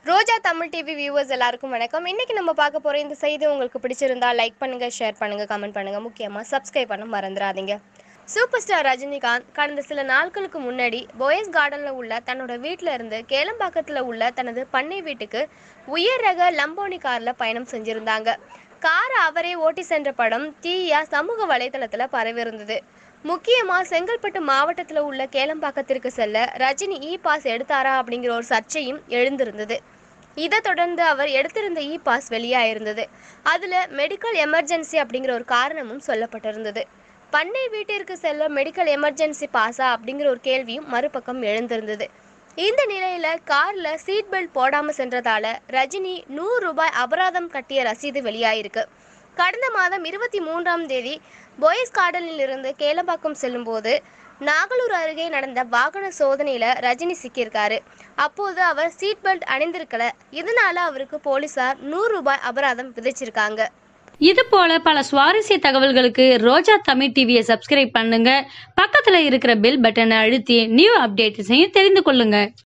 ரோஜா Tamil TV viewers எல்லாருக்கும் வணக்கம் இன்னைக்கு நம்ம பார்க்க போற இந்த செய்தி உங்களுக்கு பிடிச்சிருந்தா லைக் பண்ணுங்க ஷேர் பண்ணுங்க கமெண்ட் பண்ணுங்க முக்கியமா சப்ஸ்கிரைப் பண்ண மறந்துடாதீங்க சூப்பர் ஸ்டார் ரஜினிகாந்த் கடந்த சில நாட்களுக்கு முன்னாடி போயஸ் கார்டன்ல உள்ள தன்னோட வீட்ல இருந்து கேளம்பாக்கத்துல உள்ள தனது பண்ணை வீட்டுக்கு உயர் ரக லம்போனி கார்ல பயணம் செஞ்சிருந்தாங்க காரை அவரே ஓட்டி சென்ற படம் தீயா சமூக வலைதளத்துல பரவியிருந்தது முக்கியமா செங்கல்பட்டு மாவட்டத்துல உள்ள கேளம்பாக்கத்திற்கு செல்ல ரஜினி இ பாஸ் எடுத்தாரா அப்படிங்கிற ஒரு சர்ச்சையும் எழுந்திருந்தது இதை தொடர்ந்து அவர் எடுத்திருந்த இ பாஸ் வெளியாயிருந்தது அதுல மெடிக்கல் எமர்ஜென்சி அப்படிங்கிற ஒரு காரணமும் சொல்லப்பட்டிருந்தது பண்ணை வீட்டிற்கு செல்ல மெடிக்கல் எமர்ஜென்சி பாஸா அப்படிங்கிற ஒரு கேள்வியும் மறுபக்கம் எழுந்திருந்தது இந்த நிலையில கார்ல சீட் பெல்ட் போடாம சென்றதால ரஜினி நூறு ரூபாய் அபராதம் கட்டிய ரசீது வெளியாயிருக்கு கடந்த மாதம் இருபத்தி மூன்றாம் தேதி போயஸ் கார்டனில் இருந்து கேளம்பாக்கம் செல்லும்போது நாகலூர் அருகே நடந்த வாகன சோதனையில ரஜினி சிக்கியிருக்காரு அப்போது அவர் சீட் பெல்ட் அணிந்திருக்கல இதனால அவருக்கு போலீசார் நூறு ரூபாய் அபராதம் விதிச்சிருக்காங்க இது போல பல சுவாரஸ்ய தகவல்களுக்கு ரோஜா தமிழ் டிவியை சப்ஸ்கிரைப் பண்ணுங்க பக்கத்துல இருக்கிற பெல் பட்டனை அழுத்தி நியூ அப்டேட்ஸையும் தெரிந்து கொள்ளுங்க